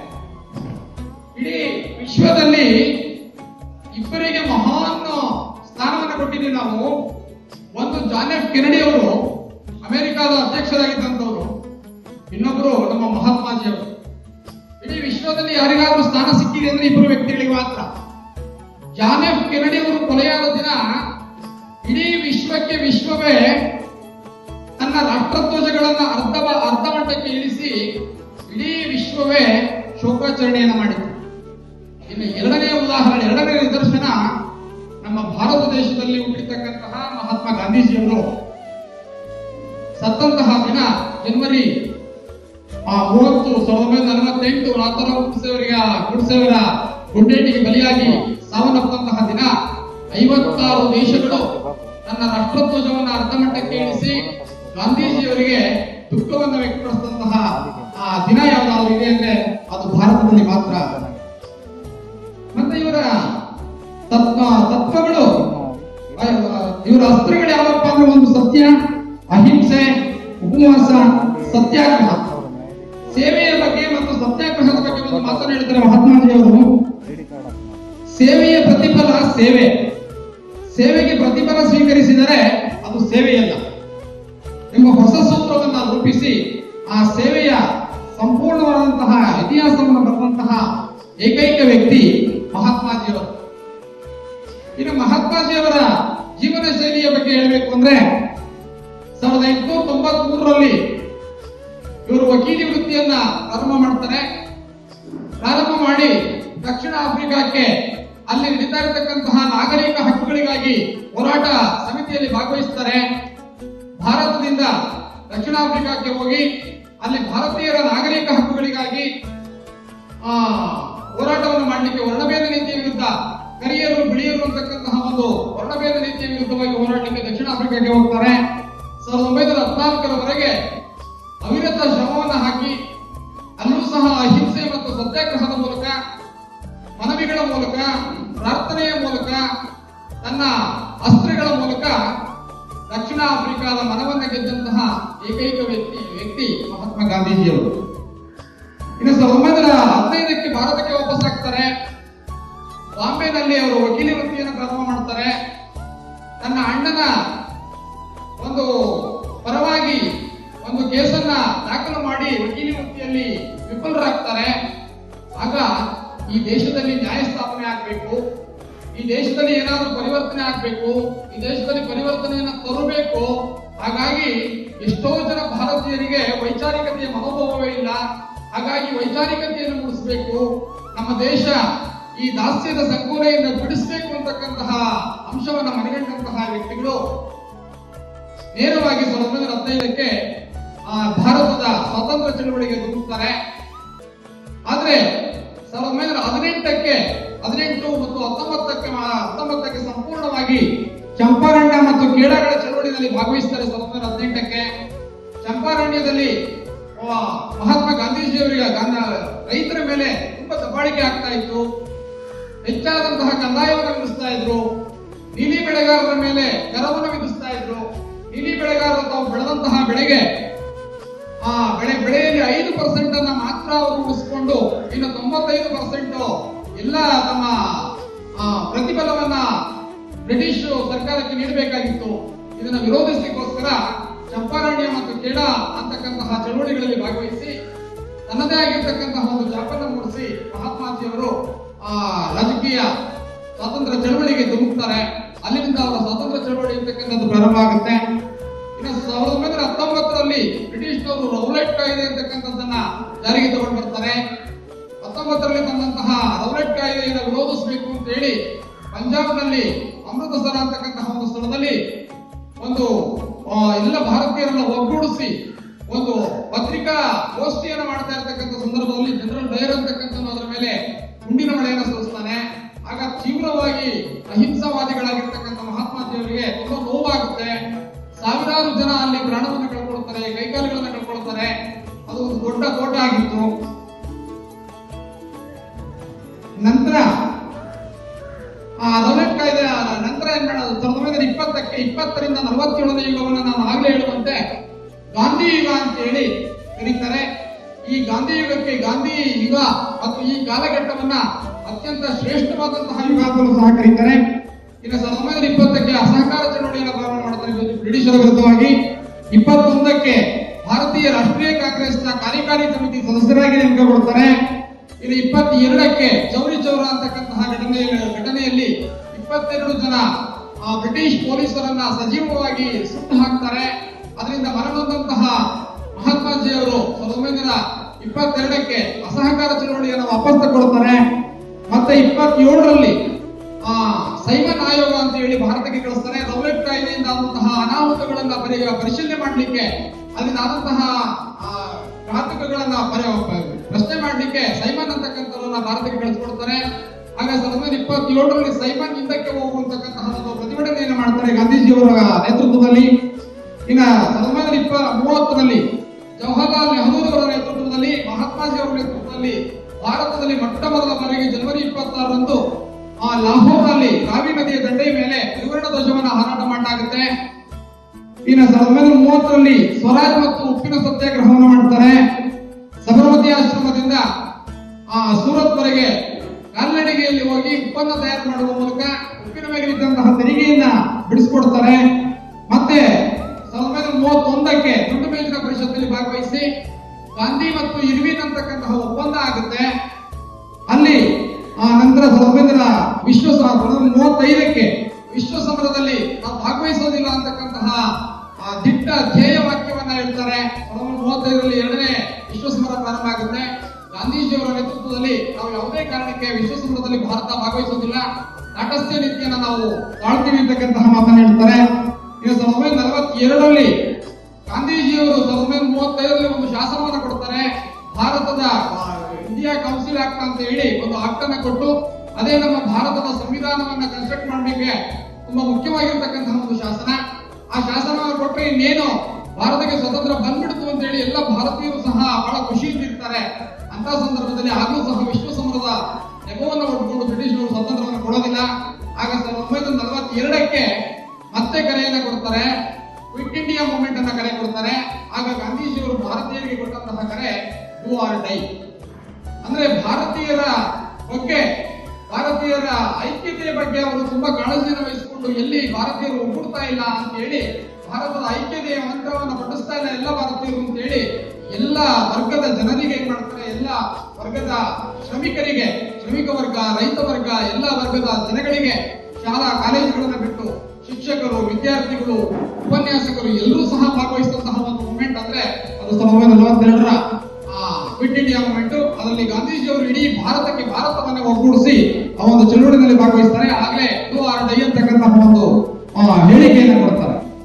Speaker 3: ಇಡೀ ವಿಶ್ವದಲ್ಲಿ ಇಬ್ಬರಿಗೆ ಮಹಾನ್ ಸ್ಥಾನವನ್ನು ಕೊಟ್ಟಿದ್ದೀವಿ ನಾವು ಒಂದು ಜಾನ್ ಎಫ್ ಕೆನಡಿ ಅವರು ಅಮೆರಿಕಾದ ಅಧ್ಯಕ್ಷರಾಗಿದ್ದಂಥವ್ರು ಇನ್ನೊಬ್ಬರು ನಮ್ಮ ಮಹಾತ್ಮಾಜಿ ಅವರು ಇಡೀ ವಿಶ್ವದಲ್ಲಿ ಯಾರಿಗಾದ್ರೂ ಸ್ಥಾನ ಸಿಕ್ಕಿದೆ ಅಂದ್ರೆ ಇಬ್ಬರು ವ್ಯಕ್ತಿಗಳಿಗೆ ಮಾತ್ರ ಜಾನ್ ಎಫ್ ಕೆನಡಿ ಅವರು ಕೊಲೆಯಾದ ದಿನ ಇಡೀ ವಿಶ್ವಕ್ಕೆ ವಿಶ್ವವೇ ತನ್ನ ರಾಷ್ಟ್ರಧ್ವಜಗಳನ್ನ ಅರ್ಧ ಅರ್ಧ ಮಟ್ಟಕ್ಕೆ ಇಳಿಸಿ ಇಡೀ ವಿಶ್ವವೇ ಶೋಕಾಚರಣೆಯನ್ನು ಮಾಡಿತು ಇನ್ನು ಎರಡನೇ ಉದಾಹರಣೆ ಎರಡನೇ ನಿದರ್ಶನ ನಮ್ಮ ಭಾರತ ದೇಶದಲ್ಲಿ ಹುಟ್ಟಿರ್ತಕ್ಕಂತಹ ಮಹಾತ್ಮ ಗಾಂಧೀಜಿಯವರು ಸತ್ತಂತಹ ದಿನ ಜನವರಿ ಆ ಮೂವತ್ತು ಸಾವಿರದ ಒಂಬೈನೂರ ನಲವತ್ತೆಂಟು ನಾಥರಾವ್ ಗುಡ್ಸೆಯವರಿಗೆ ಗುಡ್ಸೆಯವರ ಗುಂಡೇಟಿಗೆ ಬಲಿಯಾಗಿ ಸಾವನ್ನಪ್ಪಂತಹ ದಿನ ಐವತ್ತಾರು ದೇಶಗಳು ತನ್ನ ರಾಷ್ಟ್ರಧ್ವಜವನ್ನು ಅರ್ಧ ಮಟ್ಟಕ್ಕೆ ಇಳಿಸಿ ಗಾಂಧೀಜಿಯವರಿಗೆ ದುಃಖವನ್ನು ವ್ಯಕ್ತಪಡಿಸಿದಂತಹ ಆ ದಿನ ಯಾವ್ದಾದ್ರು ಇದೆ ಅಂದ್ರೆ ಅದು ಭಾರತದಲ್ಲಿ ಮಾತ್ರ ಮತ್ತೆ ಇವರ ತತ್ವ ತತ್ವಗಳು ಆ, ಇವರ ಅಸ್ತ್ರಗಳು ಯಾವಪ್ಪ ಅಂದ್ರೆ ಒಂದು ಸತ್ಯ ಅಹಿಂಸೆ ಉಪವಾಸ ಸತ್ಯಾಗ್ರಹ ಸೇವೆಯ ಬಗ್ಗೆ ಮತ್ತು ಸತ್ಯಾಗ್ರಹದ ಬಗ್ಗೆ ಒಂದು ಮಾತನ್ನು ಹೇಳ್ತಾರೆ ಮಹಾತ್ಮಾಜಿಯವರು ಸೇವೆಯ ಪ್ರತಿಫಲ ಸೇವೆ ಸೇವೆಗೆ ಪ್ರತಿಫಲ ಸ್ವೀಕರಿಸಿದರೆ ಅದು ಸೇವೆಯಲ್ಲ ಎಂಬ ಹೊಸ ಸೂತ್ರವನ್ನ ರೂಪಿಸಿ ಆ ಸೇವೆಯ ಸಂಪೂರ್ಣವಾದಂತಹ ಇತಿಹಾಸವನ್ನು ಬರೆದಂತಹ ಏಕೈಕ ವ್ಯಕ್ತಿ ಮಹಾತ್ಮಾಜಿಯವರು ಇನ್ನು ಮಹಾತ್ಮಾಜಿಯವರ ಜೀವನ ಶೈಲಿಯ ಬಗ್ಗೆ ಹೇಳಬೇಕು ಅಂದ್ರೆ ಸಾವಿರದ ಎಂಟುನೂರ ತೊಂಬತ್ ಮೂರರಲ್ಲಿ ಇವರು ವಕೀಲಿ ವೃತ್ತಿಯನ್ನ ಪ್ರಾರಂಭ ಮಾಡ್ತಾರೆ ಪ್ರಾರಂಭ ಮಾಡಿ ದಕ್ಷಿಣ ಆಫ್ರಿಕಾಕ್ಕೆ ಅಲ್ಲಿ ನಡೀತಾ ಇರತಕ್ಕಂತಹ ನಾಗರಿಕ ಹಕ್ಕುಗಳಿಗಾಗಿ ಹೋರಾಟ ಸಮಿತಿಯಲ್ಲಿ ಭಾಗವಹಿಸ್ತಾರೆ ಭಾರತದಿಂದ ದಕ್ಷಿಣ ಆಫ್ರಿಕಾಕ್ಕೆ ಹೋಗಿ ಅಲ್ಲಿ ಭಾರತೀಯರ ನಾಗರಿಕ ಹಕ್ಕುಗಳಿಗಾಗಿ ಆ ಹೋರಾಟವನ್ನು ಮಾಡಲಿಕ್ಕೆ ವರ್ಣಭೇದ ನೀತಿಯ ವಿರುದ್ಧ ಕರಿಯರು ಬಿಳಿಯರು ಅಂತಕ್ಕಂತಹ ಒಂದು ವರ್ಣಭೇದ ನೀತಿಯ ವಿರುದ್ಧವಾಗಿ ಹೋರಾಟಕ್ಕೆ ದಕ್ಷಿಣ ಆಫ್ರಿಕಾಗೆ ಹೋಗ್ತಾರೆ ಸಾವಿರದ ಒಂಬೈನೂರ ಹದಿನಾಲ್ಕರವರೆಗೆ ಅವಿರತ ಶ್ರಮವನ್ನು ಹಾಕಿ ಅಲ್ಲೂ ಸಹ ಅಹಿಂಸೆ ಮತ್ತು ಸತ್ಯಾಗ್ರಹದ ಮೂಲಕ ಮನವಿಗಳ ಮೂಲಕ ಪ್ರಾರ್ಥನೆಯ ಮೂಲಕ ತನ್ನ ಅಸ್ತ್ರಗಳ ಮೂಲಕ ದಕ್ಷಿಣ ಆಫ್ರಿಕಾದ ಮನವನ್ನ ಗೆದ್ದಂತಹ ಏಕೈಕ ವ್ಯಕ್ತಿ ವ್ಯಕ್ತಿ ಮಹಾತ್ಮ ಗಾಂಧೀಜಿಯವರು ಇನ್ನು ಸಾವಿರದ ಒಂಬೈನೂರ ಹದಿನೈದಕ್ಕೆ ಭಾರತಕ್ಕೆ ವಾಪಸ್ ಆಗ್ತಾರೆ ಬಾಂಬೆನಲ್ಲಿ ಅವರು ವಕೀಲಿ ವೃತ್ತಿಯನ್ನು ಪ್ರಾರಂಭ ಮಾಡ್ತಾರೆ ತನ್ನ ಅಣ್ಣನ ಒಂದು ಪರವಾಗಿ ಒಂದು ಕೇಸನ್ನ ದಾಖಲು ಮಾಡಿ ವಕೀಲಿ ವೃತ್ತಿಯಲ್ಲಿ ವಿಫಲರಾಗ್ತಾರೆ ಆಗ ಈ ದೇಶದಲ್ಲಿ ನ್ಯಾಯ ಸ್ಥಾಪನೆ ಆಗಬೇಕು ಈ ದೇಶದಲ್ಲಿ ಏನಾದರೂ ಪರಿವರ್ತನೆ ಆಗಬೇಕು ಈ ದೇಶದಲ್ಲಿ ಪರಿವರ್ತನೆಯನ್ನ ತರಬೇಕು ಹಾಗಾಗಿ ಎಷ್ಟೋ ಜನ ಭಾರತೀಯರಿಗೆ ವೈಚಾರಿಕತೆಯ ಮನೋಭಾವವೇ ಇಲ್ಲ ಹಾಗಾಗಿ ವೈಚಾರಿಕತೆಯನ್ನು ಮೂಡಿಸಬೇಕು ನಮ್ಮ ದೇಶ ಈ ದಾಸ್ಯದ ಸಂಕೋಲೆಯಿಂದ ಬಿಡಿಸಬೇಕು ಅಂತಕ್ಕಂತಹ ಅಂಶವನ್ನ ಮನಗಂಡಂತಹ ವ್ಯಕ್ತಿಗಳು ನೇರವಾಗಿ ಸಾವಿರದ ಒಂಬೈನೂರ ಹದಿನೈದಕ್ಕೆ ಆ, ಭಾರತದ ಸ್ವಾತಂತ್ರ್ಯ ಚಳವಳಿಗೆ ಧುಮುಕ್ತಾರೆ ಆದ್ರೆ ಸಾವಿರದ ಒಂಬೈನೂರ ಹದಿನೆಂಟಕ್ಕೆ ಹದಿನೆಂಟು ಮತ್ತು ಹತ್ತೊಂಬತ್ತಕ್ಕೆ ಮಾ- ಹತ್ತೊಂಬತ್ತಕ್ಕೆ ಸಂಪೂರ್ಣವಾಗಿ ಚಂಪಾರಣ್ಯ ಮತ್ತು ಕೇಡಗಳ ಚಳವಳಿಯಲ್ಲಿ ಭಾಗವಹಿಸ್ತಾರೆ ಸಾವಿರದ ಒಂಬೈನೂರ ಹದಿನೆಂಟಕ್ಕೆ ಚಂಪಾರಣ್ಯದಲ್ಲಿ ಆ, ಮಹಾತ್ಮ ಗಾಂಧೀಜಿಯವರಿಗೆ ಗಾಂಧ ರೈತರ ಮೇಲೆ ತುಂಬಾ ದಬ್ಬಾಳಿಕೆ ಆಗ್ತಾ ಇತ್ತು ಹೆಚ್ಚಾದಂತಹ ಕಂದಾಯವನ್ನು ವಿಧಿಸ್ತಾ ಇದ್ರು ನೀಲಿ ಬೆಳೆಗಾರರ ಮೇಲೆ ಕರವನ್ನು ವಿಧಿಸ್ತಾ ಇದ್ರು ನೀಲಿ ಬೆಳೆಗಾರರು ತಾವು ಬೆಳೆದಂತಹ ಬೆಳೆಗೆ ಆ ಬೆಳೆ ಬೆಳೆಯಲ್ಲಿ ಐದು ಪರ್ಸೆಂಟ್ ಅನ್ನ ಮಾತ್ರ ಅವರು ಉಳಿಸಿಕೊಂಡು ಇನ್ನು ತೊಂಬತ್ತೈದು ಪರ್ಸೆಂಟ್ ಎಲ್ಲ ತಮ್ಮ ಆ, ಪ್ರತಿಫಲವನ್ನ ಬ್ರಿಟಿಷ್ ಸರ್ಕಾರಕ್ಕೆ ನೀಡಬೇಕಾಗಿತ್ತು ಇದನ್ನ ವಿರೋಧಿಸಲಿಕ್ಕೋಸ್ಕರ ಚಂಪಾರಣ್ಯ ಮತ್ತು ಕೇಡ ಅಂತಕ್ಕಂತಹ ಚಳವಳಿಗಳಲ್ಲಿ ಭಾಗವಹಿಸಿ ತನ್ನದೇ ಆಗಿರ್ತಕ್ಕಂತಹ ಒಂದು ಛಾಪನ್ನು ಮೂಡಿಸಿ ಮಹಾತ್ಮಾಜಿಯವರು ಆ ರಾಜಕೀಯ ಸ್ವಾತಂತ್ರ್ಯ ಚಳವಳಿಗೆ ಧುಮುಕ್ತಾರೆ ಅಲ್ಲಿಂದ ಅವರ ಸ್ವಾತಂತ್ರ್ಯ ಚಳವಳಿ ಅಂತಕ್ಕಂಥದ್ದು ಪ್ರಾರಂಭ ಆಗುತ್ತೆ ಇನ್ನು ಸಾವಿರದ ಒಂಬೈನೂರ ಹತ್ತೊಂಬತ್ತರಲ್ಲಿ ಬ್ರಿಟಿಷ್ನವರು ರೌಲೆಟ್ ಕಾಯ್ದೆ ಅಂತಕ್ಕಂಥದ್ದನ್ನ ಜಾರಿಗೆ ತಗೊಂಡು ಬರ್ತಾರೆ ಹತ್ತೊಂಬತ್ತರಲ್ಲಿ ತಂದಂತಹ ರೌಲೆಟ್ ಕಾಯ್ದೆಯನ್ನು ವಿರೋಧಿಸಬೇಕು ಅಂತ ಹೇಳಿ ಪಂಜಾಬ್ನಲ್ಲಿ ಅಮೃತಸರ ಅಂತಕ್ಕಂತಹ ಒಂದು ಸ್ಥಳದಲ್ಲಿ ಒಂದು ಆ, ಎಲ್ಲ ಭಾರತೀಯರನ್ನ ಒಗ್ಗೂಡಿಸಿ ಒಂದು ಪತ್ರಿಕಾ ಗೋಷ್ಠಿಯನ್ನು ಮಾಡ್ತಾ ಇರತಕ್ಕಂಥ ಸಂದರ್ಭದಲ್ಲಿ ಜನರಲ್ ಡಯರ್ ಅಂತಕ್ಕಂಥ ಅದರ ಮೇಲೆ ಗುಂಡಿನ ಮಳೆಯನ್ನು ಸುರಿಸ್ತಾನೆ ಆಗ ತೀವ್ರವಾಗಿ ಅಹಿಂಸಾವಾದಿಗಳಾಗಿರ್ತಕ್ಕಂಥ ಮಹಾತ್ಮಾಜಿಯವರಿಗೆ ತುಂಬಾ ನೋವಾಗುತ್ತೆ ಸಾವಿರಾರು ಜನ ಅಲ್ಲಿ ಪ್ರಾಣವನ್ನು ಕಳ್ಕೊಳ್ತಾರೆ ಕೈಕಾಲುಗಳನ್ನ ಕಳ್ಕೊಳ್ತಾರೆ ಅದು ಒಂದು ದೊಡ್ಡ ಕೋಟ ಆಗಿತ್ತು ನಂತರ ಆ ರೌಲೆಟ್ ಕಾಯ್ದೆ ನಂತರ ಏನ್ ಮಾಡೋದು ಸಾವಿರದ ಒಂಬೈನೂರ ಇಪ್ಪತ್ತಕ್ಕೆ ಇಪ್ಪತ್ತರಿಂದ ನಲವತ್ತೇಳನೇ ಯುಗವನ್ನು ನಾನು ಆಗ್ಲೇ ಹೇಳುವಂತೆ ಗಾಂಧಿ ಯುಗ ಅಂತ ಹೇಳಿ ಕರೀತಾರೆ ಈ ಗಾಂಧಿ ಯುಗಕ್ಕೆ ಗಾಂಧಿ ಯುಗ ಮತ್ತು ಈ ಕಾಲಘಟ್ಟವನ್ನ ಅತ್ಯಂತ ಶ್ರೇಷ್ಠವಾದಂತಹ ಯುಗ ಅಂತಲೂ ಸಹ ಕರೀತಾರೆ ಇನ್ನು ಸಾವಿರದ ಒಂಬೈನೂರ ಇಪ್ಪತ್ತಕ್ಕೆ ಅಸಹಕಾರ ಚಳವಳಿಯನ್ನು ಪ್ರಾರಂಭ ಮಾಡ್ತಾರೆ ಇದು ಬ್ರಿಟಿಷರ ವಿರುದ್ಧವಾಗಿ ಇಪ್ಪತ್ತೊಂದಕ್ಕೆ ಭಾರತೀಯ ರಾಷ್ಟ್ರೀಯ ಕಾಂಗ್ರೆಸ್ನ ಕಾರ್ಯಕಾರಿ ಸಮಿತಿ ಸದಸ್ಯರಾಗಿ ನೇಮಕಗೊಳ್ತಾರೆ ಇನ್ನು ಇಪ್ಪತ್ತೆರಡಕ್ಕೆ ಚೌರಿ ಚೌರ ಅಂತಕ್ಕಂತಹ ಘಟನೆಯಲ್ಲಿ ಘಟನೆಯಲ್ಲಿ ಇಪ್ಪತ್ತೆರಡು ಜನ ಆ, ಬ್ರಿಟಿಷ್ ಪೊಲೀಸರನ್ನ ಸಜೀವವಾಗಿ ಸುಟ್ಟು ಹಾಕ್ತಾರೆ ಅದರಿಂದ ಮನನೊಂದಂತಹ ಮಹಾತ್ಮಾಜಿಯವರು ಸಾವಿರದ ಒಂಬೈನೂರ ಇಪ್ಪತ್ತೆರಡಕ್ಕೆ ಅಸಹಕಾರ ಚಳವಳಿಯನ್ನು ವಾಪಸ್ ತಗೊಳ್ತಾರೆ ಮತ್ತೆ ಇಪ್ಪತ್ತೇಳರಲ್ಲಿ ಆ ಸೈಮನ್ ಆಯೋಗ ಅಂತ ಹೇಳಿ ಭಾರತಕ್ಕೆ ಕಳಿಸ್ತಾರೆ ರೌಲೆಟ್ ಕಾಯ್ದೆಯಿಂದ ಆದಂತಹ ಅನಾಹುತಗಳನ್ನ ಪರಿ ಪರಿಶೀಲನೆ ಮಾಡಲಿಕ್ಕೆ ಅಲ್ಲಿಂದ ಆದಂತಹ ಆ, ಘಾತಕಗಳನ್ನ ಪರಿ- ಪ- ಪ್ರಶ್ನೆ ಮಾಡಲಿಕ್ಕೆ ಸೈಮನ್ ಅಂತಕ್ಕಂಥವ್ರನ್ನ ಭಾರತಕ್ಕೆ ಕಳಿಸ್ಕೊಡ್ತಾರೆ ಆಗ ಸಾವಿರದ ಒಂಬೈನೂರ ಇಪ್ಪತ್ತೇಳರಲ್ಲಿ ಸೈಮನ್ ಹಿಂದಕ್ಕೆ ಹೋಗುವಂತಕ್ಕಂತಹ ಒಂದು ಪ್ರತಿಭಟನೆಯನ್ನು ಮಾಡ್ತಾರೆ ಗಾಂಧೀಜಿಯವರ ನೇತೃತ್ವದಲ್ಲಿ ಇನ್ನ ಸಾವಿರದ ಒಂಬೈನೂರ ಇಪ್ಪ ಮೂವತ್ತರಲ್ಲಿ ಜವಾಹರ್ಲಾಲ್ ನೆಹರೂರವರ ನೇತೃತ್ವದಲ್ಲಿ ಮಹಾತ್ಮಾಜಿ ಅವರ ನೇತೃತ್ವದಲ್ಲಿ ಭಾರತದಲ್ಲಿ ಮೊಟ್ಟ ಮೊದಲ ಬಾರಿಗೆ ಜನವರಿ ಇಪ್ಪತ್ತಾರರಂದು ಆ ಲಾಹೋರ್ನಲ್ಲಿ ರಾವಿ ನದಿಯ ದಂಡೆಯ ಮೇಲೆ ತ್ರಿವರ್ಣ ಧ್ವಜವನ್ನ ಹಾರಾಟ ಮಾಡಲಾಗುತ್ತೆ ಇನ್ನು ಸಾವಿರದ ಒಂಬೈನೂರ ಮೂವತ್ತರಲ್ಲಿ ಸ್ವರಾಜ್ ಮತ್ತು ಉಪ್ಪಿನ ಸತ್ಯಾಗ್ರಹವನ್ನು ಮಾಡ್ತಾರೆ ಸಬರಮತಿ ಆಶ್ರಮದಿಂದ ಆ ಸೂರತ್ ವರೆಗೆ ಕಾಲ್ನಡಿಗೆಯಲ್ಲಿ ಹೋಗಿ ಉತ್ಪನ್ನ ತಯಾರು ಮಾಡುವ ಮೂಲಕ ಉಪ್ಪಿನ ಮೇಲೆ ಇದ್ದಂತಹ ತೆರಿಗೆಯನ್ನ ಬಿಡಿಸ್ಕೊಡ್ತಾರೆ ಮತ್ತೆ ಸಾವಿರದ ಒಂಬೈನೂರ ಮೂವತ್ತೊಂದಕ್ಕೆ ದುಂಡು ಮೇಜಿನ ಪರಿಷತ್ತಲ್ಲಿ ಭಾಗವಹಿಸಿ ಗಾಂಧಿ ಮತ್ತು ಇರ್ವಿನ್ ಅಂತಕ್ಕಂತಹ ಒಪ್ಪಂದ ಆಗುತ್ತೆ ಅಲ್ಲಿ ಆ ನಂತರ ಸಾವಿರದ ಒಂಬೈನೂರ ವಿಶ್ವ ಸ- ಸಾವಿರದ ಒಂಬೈನೂರ ಮೂವತ್ತೈದಕ್ಕೆ ವಿಶ್ವ ಸಮರದಲ್ಲಿ ನಾವು ಭಾಗವಹಿಸೋದಿಲ್ಲ ಅಂತಕ್ಕಂತಹ ಆ ದಿಟ್ಟ ಧ್ಯೇಯ ವಾಕ್ಯವನ್ನ ಹೇಳ್ತಾರೆ ಸಾವಿರದ ಒಂಬೈನೂರ ಮೂವತ್ತೈದರಲ್ಲಿ ಎರಡನೇ ವಿಶ್ವ ಸಮರ ಪ್ರಾರಂಭ ಆಗುತ್ತೆ ಗಾಂಧೀಜಿಯವರ ನೇತೃತ್ವದಲ್ಲಿ ನಾವು ಯಾವುದೇ ಕಾರಣಕ್ಕೆ ವಿಶ್ವ ಸಮರದಲ್ಲಿ ಭಾರತ ಭಾಗವಹಿಸೋದಿಲ್ಲ ನಾಟಸ್ಥ್ಯ ನೀತಿಯನ್ನ ನಾವು ತಾಳ್ತೀವಿ ಅಂತಕ್ಕಂತಹ ಮಾತನ್ನ ಹೇಳ್ತಾರೆ ಇನ್ನು ಸಾವಿರದ ಒಂಬೈನೂರ ನಲವತ್ತೆರಡರಲ್ಲಿ ಗಾಂಧೀಜಿಯವರು ಸಾವಿರದ ಒಂಬೈನೂರ ಮೂವತ್ತೈದರಲ್ಲಿ ಒಂದು ಶಾಸನವನ್ನು ಕೊಡ್ತಾರೆ ಭಾರತದ ಆ, ಇಂಡಿಯಾ ಕೌನ್ಸಿಲ್ ಆಕ್ಟ್ ಅಂತ ಹೇಳಿ ಒಂದು ಆಕ್ಟ್ ಅನ್ನ ಕೊಟ್ಟು ಅದೇ ನಮ್ಮ ಭಾರತದ ಸಂವಿಧಾನವನ್ನ ಕನ್ಸ್ಟ್ರಕ್ಟ್ ಮಾಡಲಿಕ್ಕೆ ತುಂಬಾ ಮುಖ್ಯವಾಗಿರ್ತಕ್ಕಂತಹ ಒಂದು ಶಾಸನ ಆ ಶಾಸನವನ್ನು ಕೊಟ್ಟರೆ ಇನ್ನೇನು ಭಾರತಕ್ಕೆ ಸ್ವತಂತ್ರ ಬಂದ್ಬಿಡ್ತು ಅಂತ ಹೇಳಿ ಎಲ್ಲ ಭಾರತೀಯರು ಸಹ ಬಹಳ ಖುಷಿಯಿಂದ ಇರ್ತಾರೆ ಅಂತ ಸಂದರ್ಭದಲ್ಲಿ ಆಗಲೂ ಸಹ ವಿಶ್ವ ಸಮರದ ನೆಪವನ್ನು ಒಡ್ಕೊಂಡು ಬ್ರಿಟಿಷರು ಸ್ವಾತಂತ್ರ್ಯವನ್ನು ಕೊಡೋದಿಲ್ಲ ಆಗ ಸಾವಿರದ ಒಂಬೈನೂರ ನಲವತ್ತೆರಡಕ್ಕೆ ಮತ್ತೆ ಕರೆಯನ್ನ ಕೊಡ್ತಾರೆ ಕ್ವಿಟ್ ಇಂಡಿಯಾ ಮೂವ್ಮೆಂಟ್ ಅನ್ನ ಕರೆ ಕೊಡ್ತಾರೆ ಆಗ ಗಾಂಧೀಜಿಯವರು ಭಾರತೀಯರಿಗೆ ಕೊಟ್ಟಂತಹ ಕರೆ ಡೂ ಆರ್ ಡೈ ಅಂದ್ರೆ ಭಾರತೀಯರ ಬಗ್ಗೆ ಭಾರತೀಯರ ಐಕ್ಯತೆಯ ಬಗ್ಗೆ ಅವರು ತುಂಬಾ ಕಾಳಜಿಯನ್ನು ವಹಿಸಿಕೊಂಡು ಎಲ್ಲಿ ಭಾರತೀಯರು ಒಗ್ಗೂಡ್ತಾ ಇಲ್ಲ ಅಂತ ಹೇಳಿ ಭಾರತದ ಐಕ್ಯತೆಯ ಮಂತ್ರವನ್ನು ಪಠಿಸ್ತಾ ಇಲ್ಲ ಎಲ್ಲ ಭಾರತೀಯರು ಅಂತ ಹೇಳಿ ಎಲ್ಲ ವರ್ಗದ ಜನರಿಗೆ ಏನ್ ಮಾಡ್ತಾರೆ ಎಲ್ಲ ವರ್ಗದ ಶ್ರಮಿಕರಿಗೆ ಶ್ರಮಿಕ ವರ್ಗ ರೈತ ವರ್ಗ ಎಲ್ಲ ವರ್ಗದ ಜನಗಳಿಗೆ ಶಾಲಾ ಕಾಲೇಜುಗಳನ್ನ ಬಿಟ್ಟು ಶಿಕ್ಷಕರು ವಿದ್ಯಾರ್ಥಿಗಳು ಉಪನ್ಯಾಸಕರು ಎಲ್ಲರೂ ಸಹ ಭಾಗವಹಿಸಿದಂತಹ ಒಂದು ಮೂಮೆಂಟ್ ಅಂದ್ರೆ ಅದು ಸಾವಿರದ ಒಂಬೈನೂರ ನಲವತ್ತೆರಡರ ಕ್ವಿಟ್ ಇಂಡಿಯಾ ಮೂಮೆಂಟ್ ಅದರಲ್ಲಿ ಗಾಂಧೀಜಿಯವರು ಇಡೀ ಭಾರತಕ್ಕೆ ಭಾರತವನ್ನ ಒಗ್ಗೂಡಿಸಿ ಆ ಒಂದು ಚಳುವಳಿಯಲ್ಲಿ ಭಾಗವಹಿಸ್ತಾರೆ ಆಗ್ಲೇ ಟು ಆರ್ ಡೈ ಅಂತಕ್ಕಂತಹ ಒಂದು ಆ, ಹೇಳಿಕೆಯನ್ನು ಕೊಡ್ತಾರೆ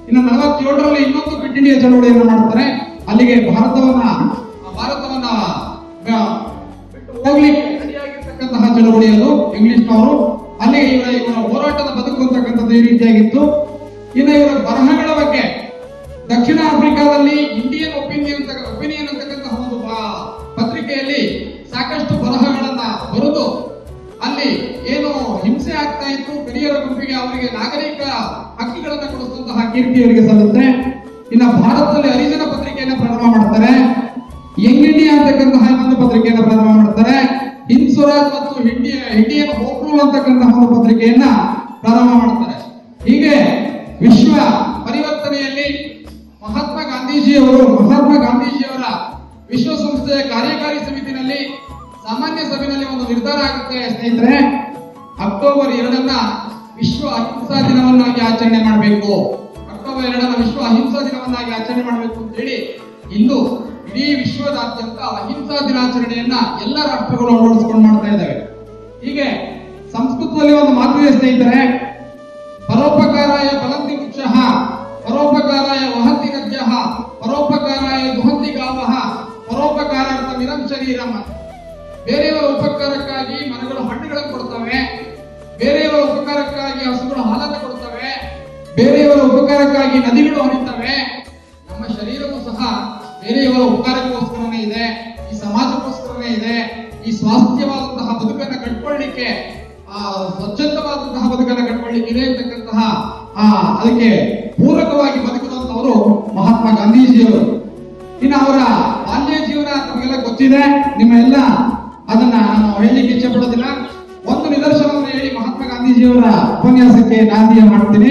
Speaker 3: ಇನ್ನು ನಲವತ್ತೇಳರಲ್ಲಿ ಇನ್ನೊಂದು ಕ್ವಿಟ್ ಇಂಡಿಯಾ ಚಳವಳಿಯನ್ನು ಮಾಡ್ತಾರೆ ಅಲ್ಲಿಗೆ ಭಾರತವನ್ನ ಭಾರತವನ್ನ ಆ, ಬಿಟ್ಟು ಹೋಗ್ಲಿಕ್ಕೆ ರೆಡಿಯಾಗಿರ್ತಕ್ಕಂತಹ ಚಳವಳಿ ಅದು ಇಂಗ್ಲಿಷ್ನವರು ಅಲ್ಲಿ ಇವರ ಇವರ ಹೋರಾಟದ ಬದುಕು ಅಂತಕ್ಕಂಥದ್ದು ಈ ರೀತಿಯಾಗಿತ್ತು ಇನ್ನು ಇವರ ಬರಹಗಳ ಬಗ್ಗೆ ದಕ್ಷಿಣ ಆಫ್ರಿಕಾದಲ್ಲಿ ಇಂಡಿಯನ್ ಒಪಿನಿಯನ್ ಒಪಿನಿಯನ್ ಅಂತಕ್ಕಂತಹ ಒಂದು ಬ- ಪತ್ರಿಕೆಯಲ್ಲಿ ಸಾಕಷ್ಟು ಬರಹಗಳನ್ನ ಬರೆದು ಅಲ್ಲಿ ಏನು ಹಿಂಸೆ ಆಗ್ತಾ ಇತ್ತು ಕರಿಯರ ಗುಂಪಿಗೆ ಅವರಿಗೆ ನಾಗರಿಕ ಹಕ್ಕುಗಳನ್ನ ಕೊಡಿಸುವಂತಹ ಕೀರ್ತಿ ಅವರಿಗೆ ಸಲ್ಲುತ್ತೆ ಇನ್ನ ಭಾರತದಲ್ಲಿ ಹರಿಜನ ಪತ್ರಿಕೆಯನ್ನ ಪ್ರಾರಂಭ ಮಾಡ್ತಾರೆ ಯಂಗ್ ಇಂಡಿಯಾ ಅಂತಕ್ಕಂತಹ ಇನ್ನೊಂದು ಪತ್ರಿಕೆಯನ್ನ ಪ್ರಾರಂಭ ಮಾಡ್ತಾರೆ ಹಿಂದ್ ಸ್ವರಾಜ್ ಮತ್ತು ಇಂಡಿಯಾ ಇಂಡಿಯನ್ ಹೋಮ್ ರೂಲ್ ಅಂತಕ್ಕಂತಹ ಒಂದು ಪತ್ರಿಕೆಯನ್ನ ಪ್ರಾರಂಭ ಮಾಡ್ತಾರೆ ಹೀಗೆ ವಿಶ್ವ ಪರಿವರ್ತನೆಯಲ್ಲಿ ಮಹಾತ್ಮ ಗಾಂಧೀಜಿಯವರು ಮಹಾತ್ಮ ಗಾಂಧೀಜಿಯವರ ವಿಶ್ವಸಂಸ್ಥೆಯ ಕಾರ್ಯಕಾರಿ ಸಮಿತಿನಲ್ಲಿ ಸಾಮಾನ್ಯ ಸಭೆಯಲ್ಲಿ ಒಂದು ನಿರ್ಧಾರ ಆಗುತ್ತೆ ಸ್ನೇಹಿತರೆ ಅಕ್ಟೋಬರ್ ಎರಡನ್ನ ವಿಶ್ವ ಅಹಿಂಸಾ ದಿನವನ್ನಾಗಿ ಆಚರಣೆ ಮಾಡಬೇಕು ಅಕ್ಟೋಬರ್ ಎರಡನ್ನ ವಿಶ್ವ ಅಹಿಂಸಾ ದಿನವನ್ನಾಗಿ ಆಚರಣೆ ಮಾಡಬೇಕು ಅಂತ ಹೇಳಿ ಇಂದು ಇಡೀ ವಿಶ್ವದಾದ್ಯಂತ ಅಹಿಂಸಾ ದಿನಾಚರಣೆಯನ್ನ ಎಲ್ಲ ರಾಷ್ಟ್ರಗಳು ಅಳವಡಿಸಿಕೊಂಡು ಮಾಡ್ತಾ ಇದ್ದಾವೆ ಹೀಗೆ ಸಂಸ್ಕೃತದಲ್ಲಿ ಒಂದು ಮಾತಿದೆ ಸ್ನೇಹಿತರೆ ಪರೋಪಕಾರಾಯ ಫಲಂತಿ ವೃಕ್ಷ ಪರೋಪಕಾರಾಯ ವಹಂತಿ ನದ್ಯ ಪರೋಪಕಾರಾಯ ದುಹಂತಿ ಗಾವಹ ಪರೋಪಕಾರಾರ್ಥ ನಿರಂ ಶರೀರಂ ಬೇರೆಯವರ ಉಪಕಾರಕ್ಕಾಗಿ ಮರಗಳು ಹಣ್ಣುಗಳನ್ನು ಕೊಡ್ತವೆ ಬೇರೆಯವರ ಉಪಕಾರಕ್ಕಾಗಿ ಹಸುಗಳು ಹಾಲನ್ನು ಕೊಡ್ತವೆ ಬೇರೆಯವರ ಉಪಕಾರಕ್ಕಾಗಿ ನದಿಗಳು ಹರಿತವೆ ನಮ್ಮ ಶರೀರವೂ ಸಹ ಬೇರೆಯವರ ಉಪಕಾರಕ್ಕೋಸ್ಕರನೇ ಇದೆ ಈ ಸಮಾಜಕ್ಕೋಸ್ಕರನೇ ಇದೆ ಈ ಸ್ವಾಸ್ಥ್ಯವಾದಂತಹ ಬದುಕನ್ನ ಕಟ್ಕೊಳ್ಳಿಕ್ಕೆ ಆ ಸ್ವಚ್ಛಂದವಾದಂತಹ ಬದುಕನ್ನ ಕಟ್ಕೊಳ್ಳಿಕ್ಕೆ ಇದೆ ಅಂತಕ್ಕಂತಹ ಆ ಅದಕ್ಕೆ ಪೂರಕವಾಗಿ ಬದುಕಿದಂತವರು ಮಹಾತ್ಮ ಗಾಂಧೀಜಿಯವರು ಇನ್ನು ಅವರ ಬಾಲ್ಯ ಜೀವನ ನಮಗೆಲ್ಲ ಗೊತ್ತಿದೆ ನಿಮ್ಮ ಎಲ್ಲ ಅದನ್ನ ನಾನು ಹೇಳಲಿಕ್ಕೆ ಇಚ್ಛೆ ಪಡೋದಿಲ್ಲ ಒಂದು ನಿದರ್ಶನವನ್ನು ಹೇಳಿ ಮಹಾತ್ಮ ಗಾಂಧೀಜಿಯವರ ಉಪನ್ಯಾಸಕ್ಕೆ ಗಾಂಧಿಯ ಮಾಡ್ತೀನಿ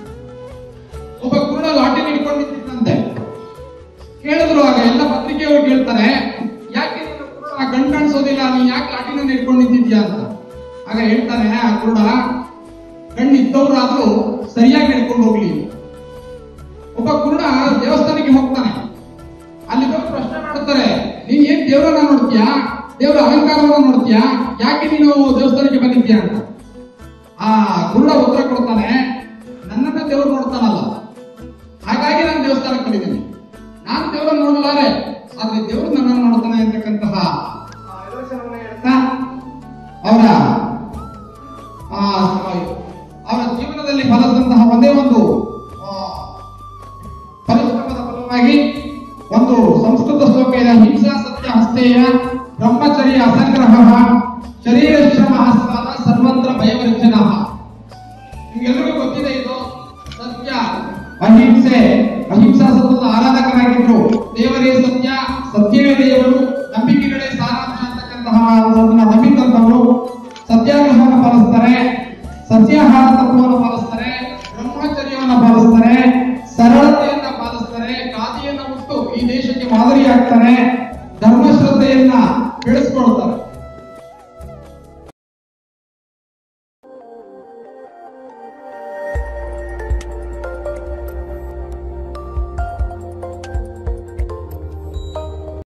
Speaker 3: ಒಬ್ಬ ಕುರುಡ ಲಾಟಿ ಹಿಡ್ಕೊಂಡು ನಿಂತಿದ್ದಂತೆ ಕೇಳಿದ್ರು ಆಗ ಎಲ್ಲ ಪತ್ರಿಕೆಯವರು ಕೇಳ್ತಾರೆ ಯಾಕೆ ನೀನು ಕುರುಡ ಕಣ್ ಕಾಣಿಸೋದಿಲ್ಲ ನೀನ್ ಯಾಕೆ ಲಾಟಿನ ಹಿಡ್ಕೊಂಡು ನಿಂತಿದ್ಯಾ ಅಂತ ಆಗ ಹೇಳ್ತಾನೆ ಆ ಕುರುಡ ಕಣ್ಣು ಇದ್ದವರಾದ್ರೂ ಸರಿಯಾಗಿ ಹಿಡ್ಕೊಂಡು ಹೋಗ್ಲಿ ಒಬ್ಬ ಕುರುಡ ದೇವಸ್ಥಾನಕ್ಕೆ ಹೋಗ್ತಾನೆ ಅಲ್ಲಿ ಬಂದು ಪ್ರಶ್ನೆ ಮಾಡ್ತಾರೆ ನೀನ್ ಏನ್ ದೇವರನ್ನ ನೋಡ್ತೀಯಾ ದೇವರ ಅಲಂಕಾರವನ್ನ ನೋಡ್ತೀಯಾ ಯಾಕೆ ನೀನು ದೇವಸ್ಥಾನಕ್ಕೆ ಬಂದಿದ್ಯಾ ಅಂತ ಆ ಕುರುಡ ಉತ್ತರ ಕೊಡ್ತಾನೆ ನನ್ನನ್ನ ದೇವರು ನೋಡ್ತಾನಲ್ಲ ಹಾಗಾಗಿ ನಾನು ದೇವಸ್ಥಾನಕ್ಕೆ ಬಂದಿದ್ದೀನಿ ನಾನು ದೇವರನ್ನ ನೋಡಲಾರೆ ಆದ್ರೆ ದೇವರು ನನ್ನನ್ನು ನೋಡ್ತಾನೆ ಅಂತಕ್ಕಂತಹ ಆ, ನಿದರ್ಶನವನ್ನ ಹೇಳ್ತಾ ಅವರ ಆ, ಅವರ ಜೀವನದಲ್ಲಿ ಫಲಿಸಿದಂತಹ ಒಂದೇ ಒಂದು ಆ, ಪರಿಶ್ರಮದ ಫಲವಾಗಿ ಒಂದು ಸಂಸ್ಕೃತ ಶ್ಲೋಕ ಇದೆ ಹಿಂಸಾ ಸತ್ಯ ಹಸ್ತೇಯ ಬ್ರಹ್ಮಚರ್ಯ ಅಸಂಗ್ರಹ ಶರೀರ